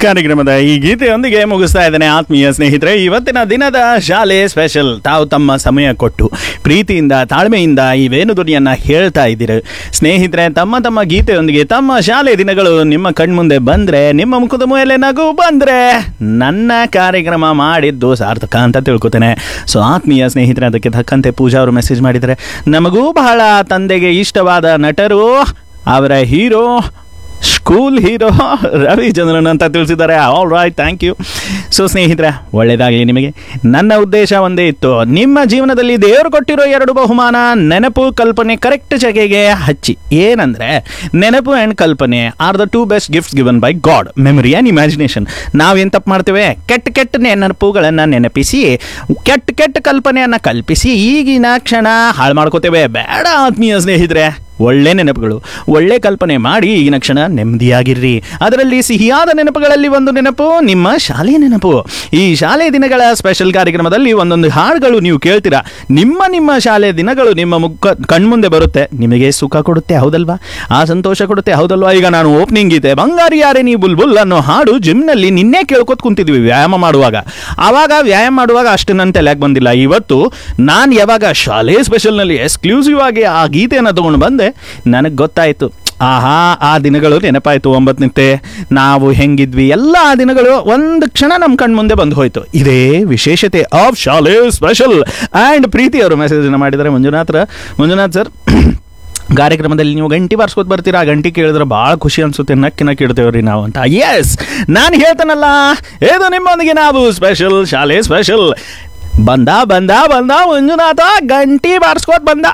ಕಾರ್ಯಕ್ರಮದ ಈ ಗೀತೆಯೊಂದಿಗೆ ಮುಗಿಸ್ತಾ ಇದ್ದೇನೆ ಆತ್ಮೀಯ ಸ್ನೇಹಿತರೆ ಇವತ್ತಿನ ದಿನದ ಶಾಲೆ ಸ್ಪೆಷಲ್ ತಾವು ತಮ್ಮ ಸಮಯ ಕೊಟ್ಟು ಪ್ರೀತಿಯಿಂದ ತಾಳ್ಮೆಯಿಂದ ಈ ವೇಣುಧ್ವನಿಯನ್ನ ಹೇಳ್ತಾ ಇದ್ದೀರಿ ಸ್ನೇಹಿತರೆ ತಮ್ಮ ತಮ್ಮ ಗೀತೆಯೊಂದಿಗೆ ತಮ್ಮ ಶಾಲೆ ದಿನಗಳು ನಿಮ್ಮ ಕಣ್ಮುಂದೆ ಬಂದ್ರೆ ನಿಮ್ಮ ಮುಖದ ಮೇಲೆ ನಗು ಬಂದ್ರೆ ನನ್ನ ಕಾರ್ಯಕ್ರಮ ಮಾಡಿದ್ದು ಸಾರ್ಥಕ ಅಂತ ತಿಳ್ಕೊತೇನೆ ಸೊ ಆತ್ಮೀಯ ಸ್ನೇಹಿತರೆ ಅದಕ್ಕೆ ತಕ್ಕಂತೆ ಪೂಜಾ ಅವರು ಮೆಸೇಜ್ ಮಾಡಿದರೆ ನಮಗೂ ಬಹಳ ತಂದೆಗೆ ಇಷ್ಟವಾದ ನಟರು ಅವರ ಹೀರೋ ಸ್ಕೂಲ್ ಹೀರೋ ರವಿಚಂದ್ರನ್ ಅಂತ ತಿಳಿಸಿದ್ದಾರೆ all right thank you so ಸ್ನೇಹಿತರೆ ಒಳ್ಳೆಯದಾಗಲಿ ನಿಮಗೆ ನನ್ನ ಉದ್ದೇಶ ಒಂದೇ ಇತ್ತು ನಿಮ್ಮ ಜೀವನದಲ್ಲಿ ದೇವರು ಕೊಟ್ಟಿರೋ ಎರಡು ಬಹುಮಾನ ನೆನಪು ಕಲ್ಪನೆ ಕರೆಕ್ಟ್ ಜಗೆಗೆ ಹಚ್ಚಿ ಏನಂದ್ರೆ ನೆನಪು ಆ್ಯಂಡ್ ಕಲ್ಪನೆ are the two best gifts given by God memory and imagination ನಾವೇನು ತಪ್ಪು ಮಾಡ್ತೇವೆ ಕೆಟ್ಟ ಕೆಟ್ಟ ನೆನಪುಗಳನ್ನು ನೆನಪಿಸಿ ಕೆಟ್ಟ ಕೆಟ್ಟ ಕಲ್ಪನೆಯನ್ನು ಕಲ್ಪಿಸಿ ಈಗಿನ ಕ್ಷಣ ಹಾಳು ಮಾಡ್ಕೋತೇವೆ ಬೇಡ ಆತ್ಮೀಯ ಸ್ನೇಹಿತರೆ ಒಳ್ಳೆ ನೆನಪುಗಳು ಒಳ್ಳೆ ಕಲ್ಪನೆ ಮಾಡಿ ಈಗಿನ ಕ್ಷಣ ನೆಮ್ಮದಿಯಾಗಿರ್ರಿ ಅದರಲ್ಲಿ ಸಿಹಿಯಾದ ನೆನಪುಗಳಲ್ಲಿ ಒಂದು ನೆನಪು ನಿಮ್ಮ ಶಾಲೆಯ ನೆನಪು ಈ ಶಾಲೆ ದಿನಗಳ ಸ್ಪೆಷಲ್ ಕಾರ್ಯಕ್ರಮದಲ್ಲಿ ಒಂದೊಂದು ಹಾಡುಗಳು ನೀವು ಕೇಳ್ತೀರಾ ನಿಮ್ಮ ನಿಮ್ಮ ಶಾಲೆ ದಿನಗಳು ನಿಮ್ಮ ಮುಖ ಕಣ್ಮುಂದೆ ಬರುತ್ತೆ ನಿಮಗೆ ಸುಖ ಕೊಡುತ್ತೆ ಹೌದಲ್ವಾ ಆ ಸಂತೋಷ ಕೊಡುತ್ತೆ ಹೌದಲ್ವಾ ಈಗ ನಾನು ಓಪನಿಂಗ್ ಗೀತೆ ಬಂಗಾರಿ ಯಾರೇ ನೀ ಬುಲ್ಬುಲ್ ಅನ್ನೋ ಹಾಡು ಜಿಮ್ನಲ್ಲಿ ನಿನ್ನೆ ಕೇಳ್ಕೊತ್ ಕುಂತಿದ್ವಿ ವ್ಯಾಯಾಮ ಮಾಡುವಾಗ ಆವಾಗ ವ್ಯಾಯಾಮ ಮಾಡುವಾಗ ಅಷ್ಟು ನನ್ನ ತಲೆಗೆ ಬಂದಿಲ್ಲ ಇವತ್ತು ನಾನು ಯಾವಾಗ ಶಾಲೆ ಸ್ಪೆಷಲ್ನಲ್ಲಿ ಎಕ್ಸ್ಕ್ಲೂಸಿವ್ ಆಗಿ ಆ ಗೀತೆಯನ್ನು ತಗೊಂಡು ಬಂದೆ ನನಗೆ ಗೊತ್ತಾಯಿತು ಆಹಾ ಆ ದಿನಗಳು ನೆನಪಾಯಿತು ಒಂಬತ್ತನಿತ್ತೆ ನಾವು ಹೆಂಗಿದ್ವಿ ಎಲ್ಲ ಆ ದಿನಗಳು ಒಂದು ಕ್ಷಣ ನಮ್ಮ ಕಣ್ಮುಂದೆ ಬಂದು ಹೋಯ್ತು ಇದೇ ವಿಶೇಷತೆ ಆಫ್ ಶಾಲೆ ಸ್ಪೆಷಲ್ ಆ್ಯಂಡ್ ಪ್ರೀತಿ ಅವರು ಮೆಸೇಜನ್ನು ಮಾಡಿದ್ದಾರೆ ಮಂಜುನಾಥ್ ಮಂಜುನಾಥ್ ಸರ್ ಕಾರ್ಯಕ್ರಮದಲ್ಲಿ ನೀವು ಗಂಟಿ ಬಾರಿಸ್ಕೊತ ಬರ್ತೀರಾ ಆ ಗಂಟಿ ಕೇಳಿದ್ರೆ ಭಾಳ ಖುಷಿ ಅನ್ಸುತ್ತೆ ನಕ್ಕಿ ನಕ್ಕಿ ಇಡ್ತೇವ್ರಿ ನಾವು ಅಂತ ಎಸ್ ನಾನು ಹೇಳ್ತೇನಲ್ಲ ಇದು ನಿಮ್ಮೊಂದಿಗೆ ನಾವು ಸ್ಪೆಷಲ್ ಶಾಲೆ ಸ್ಪೆಷಲ್ ಬಂದ ಬಂದ ಬಂದ ಮಂಜುನಾಥ ಗಂಟಿ ಬಾರಿಸ್ಕೋತ ಬಂದ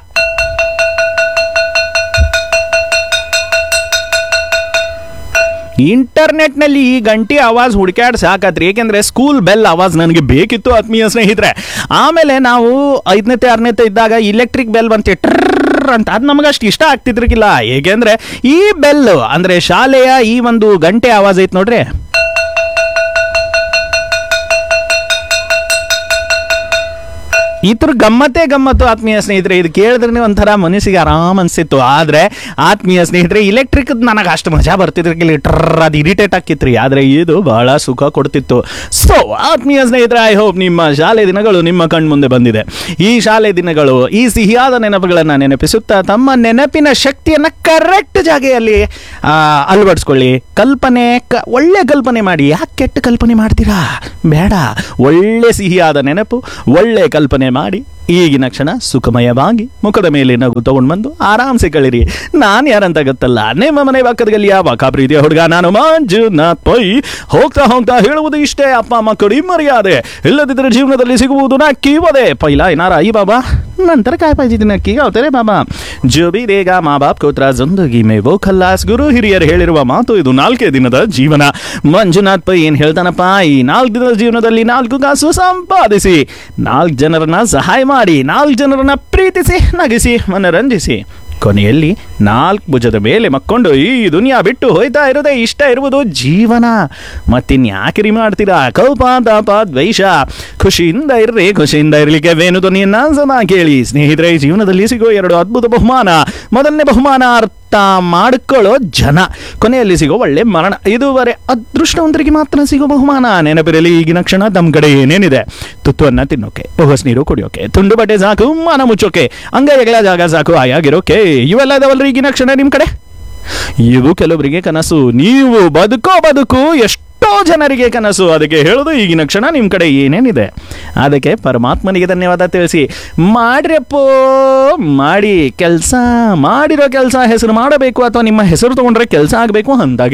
ಇಂಟರ್ನೆಟ್ನಲ್ಲಿ ಈ ಗಂಟೆ ಆವಾಜ್ ಹುಡುಕ್ಯಾಡ್ ಸಾಕತ್ರಿ ಏಕೆಂದ್ರೆ ಸ್ಕೂಲ್ ಬೆಲ್ ಆವಾಜ್ ನನಗೆ ಬೇಕಿತ್ತು ಆತ್ಮೀಯ ಸ್ನೇಹಿತರೆ ಆಮೇಲೆ ನಾವು ಐದನೇತೆ ಆರನೇತೆ ಇದ್ದಾಗ ಇಲೆಕ್ಟ್ರಿಕ್ ಬೆಲ್ ಬಂತೆ ಟ್ರರ್ ಅಂತ ಅದು ನಮಗೆ ಅಷ್ಟು ಇಷ್ಟ ಆಗ್ತಿದ್ರಿಗಿಲ್ಲ ಏಕೆಂದ್ರೆ ಈ ಬೆಲ್ ಅಂದ್ರೆ ಶಾಲೆಯ ಈ ಒಂದು ಗಂಟೆ ಆವಾಜ್ ಐತೆ ನೋಡ್ರಿ ಇದ್ರ ಗಮ್ಮತ್ತೇ ಗಮ್ಮತ್ತು ಆತ್ಮೀಯ ಸ್ನೇಹಿತರೆ ಇದು ಕೇಳಿದ್ರೆ ಒಂಥರ ಮನಸ್ಸಿಗೆ ಆರಾಮ್ ಅನ್ಸಿತ್ತು ಆದ್ರೆ ಆತ್ಮೀಯ ಸ್ನೇಹಿತರೆ ಇಲೆಕ್ಟ್ರಿಕ್ ನನಗೆ ಅಷ್ಟು ಮಜಾ ಬರ್ತಿದ್ರಿಗಿಲ್ಲ ಟ್ರರ್ ಅದು ಇರಿಟೇಟ್ ಆಕಿತ್ರಿ ಆದ್ರೆ ಇದು ಬಹಳ ಸುಖ ಕೊಡ್ತಿತ್ತು ಸೊ ಆತ್ಮೀಯ ಸ್ನೇಹಿತರೆ ಐ ಹೋಪ್ ನಿಮ್ಮ ಶಾಲೆ ದಿನಗಳು ನಿಮ್ಮ ಕಣ್ಮುಂದೆ ಬಂದಿದೆ ಈ ಶಾಲೆ ದಿನಗಳು ಈ ಸಿಹಿಯಾದ ನೆನಪುಗಳನ್ನು ನೆನಪಿಸುತ್ತಾ ತಮ್ಮ ನೆನಪಿನ ಶಕ್ತಿಯನ್ನ ಕರೆಕ್ಟ್ ಜಾಗೆಯಲ್ಲಿ ಆ, ಅಳವಡಿಸ್ಕೊಳ್ಳಿ ಕಲ್ಪನೆ ಕ ಒಳ್ಳೆ ಕಲ್ಪನೆ ಮಾಡಿ ಯಾಕೆ ಕೆಟ್ಟ ಕಲ್ಪನೆ ಮಾಡ್ತೀರಾ ಬೇಡ ಒಳ್ಳೆ ಸಿಹಿಯಾದ ನೆನಪು ಒಳ್ಳೆ ಕಲ್ಪನೆ ಮಾಡಿ ಈಗಿನ ಕ್ಷಣ ಸುಖಮಯವಾಗಿ ಮುಖದ ಮೇಲೆ ನಗು ತಗೊಂಡು ಬಂದು ಆರಾಮ್ಸೆ ಕಳಿರಿ ನಾನು ಯಾರಂತ ಗೊತ್ತಲ್ಲ ನಿಮ್ಮ ಮನೆ ಪಕ್ಕದ ಗಲ್ಲಿಯ ಬಕ ಪ್ರೀತಿಯ ಹುಡುಗ ನಾನು ಮಂಜುನಾಥ್ ಪೈ ಹೋಗ್ತಾ ಹೋಗ್ತಾ ಹೇಳುವುದು ಇಷ್ಟೇ ಅಪ್ಪ ಅಮ್ಮ ಕಡಿ ಮರ್ಯಾದೆ ಇಲ್ಲದಿದ್ದರೆ ಜೀವನದಲ್ಲಿ ಸಿಗುವುದು ನಾ ಕೀವದೆ ಪೈಲ ಏನಾರ ಐ ಬಾಬಾ ನಂತರ काय पाहिजे ती नक्की गावते ಬಾಬಾ जो भी देगा ಮಾ ಬಾಪ್ ಕೋತ್ರ ಜಿಂದಗಿ ಮೇ ವೋ ಖಲ್ಲಾಸ್ ಗುರು ಹಿರಿಯರು ಹೇಳಿರುವ ಮಾತು ಇದು ನಾಲ್ಕೇ ದಿನದ ಜೀವನ ಮಂಜುನಾಥ್ ಪೈ ಏನ್ ಹೇಳ್ತಾನಪ್ಪ ಈ ನಾಲ್ಕು ದಿನದ ಜೀವನದಲ್ಲಿ ನಾಲ್ಕು ಕಾಸು ಸಂಪಾದಿಸಿ ನಾಲ್ಕು ಜನರನ್ನ ಸಹಾಯ ಮಾಡಿ ನಾಲ್ಕು ಜನರನ್ನ ಪ್ರೀತಿಸಿ ನಗಿಸಿ ಮನರಂಜಿಸಿ ಕೊನೆಯಲ್ಲಿ ನಾಲ್ಕು ಭುಜದ ಮೇಲೆ ಮಕ್ಕೊಂಡು ಈ ದುನಿಯಾ ಬಿಟ್ಟು ಹೋಯ್ತಾ ಇರೋದೇ ಇಷ್ಟ ಇರುವುದು ಜೀವನ ಮತ್ತಿನ್ಯಾಕಿರಿ ಮಾಡ್ತೀರಾ ಕೋಪ ತಾಪ ದ್ವೇಷ ಖುಷಿಯಿಂದ ಇರ್ರಿ ಖುಷಿಯಿಂದ ಇರಲಿಕ್ಕೆ ವೇಣು ಧ್ವನಿಯನ್ನ ಸದಾ ಕೇಳಿ ಸ್ನೇಹಿತರೆ ಈ ಜೀವನದಲ್ಲಿ ಸಿಗೋ ಎರಡು ಅದ್ಭುತ ಬಹುಮಾನ ಮೊದಲನೇ ಬಹುಮಾನ ಅರ್ಥ ಮಾಡಿಕೊಳ್ಳೋ ಜನ ಕೊನೆಯಲ್ಲಿ ಸಿಗೋ ಒಳ್ಳೆ ಮರಣ ಇದುವರೆ ಅದೃಷ್ಟವಂತರಿಗೆ ಮಾತ್ರ ಸಿಗೋ ಬಹುಮಾನ ನೆನಪಿರಲಿ ಈಗಿನ ಕ್ಷಣ ತಮ್ಮ ಕಡೆ ಏನೇನಿದೆ ತುತ್ತುವನ್ನ ತಿನ್ನೋಕೆ ಹೊಸ ನೀರು ಕುಡಿಯೋಕೆ ತುಂಡು ಬಟ್ಟೆ ಸಾಕು ಮಾನ ಮುಚ್ಚೋಕೆ ಅಂಗೈಗಳ ಜಾಗ ಸಾಕು ಆಯಾಗಿರೋಕೆ ಇವೆಲ್ಲ ಇದಾವಲ್ರಿ ಈಗಿನ ಕ್ಷಣ ನಿಮ್ಮ ಕಡೆ ಇವು ಕೆಲವರಿಗೆ ಕನಸು ನೀವು ಬದುಕೋ ಬದುಕು ಎಷ್ಟೋ ಜನರಿಗೆ ಕನಸು ಅದಕ್ಕೆ ಹೇಳೋದು ಈಗಿನ ಕ್ಷಣ ನಿಮ್ಮ ಕಡೆ ಏನೇನಿದೆ ಅದಕ್ಕೆ ಪರಮಾತ್ಮನಿಗೆ ಧನ್ಯವಾದ ತಿಳಿಸಿ ಮಾಡ್ರಪ್ಪೋ ಮಾಡಿ ಕೆಲಸ ಮಾಡಿರೋ ಕೆಲಸ ಹೆಸರು ಮಾಡಬೇಕು ಅಥವಾ ನಿಮ್ಮ ಹೆಸರು ತಗೊಂಡ್ರೆ ಕೆಲಸ ಆಗಬೇಕು ಅಂದಾಗ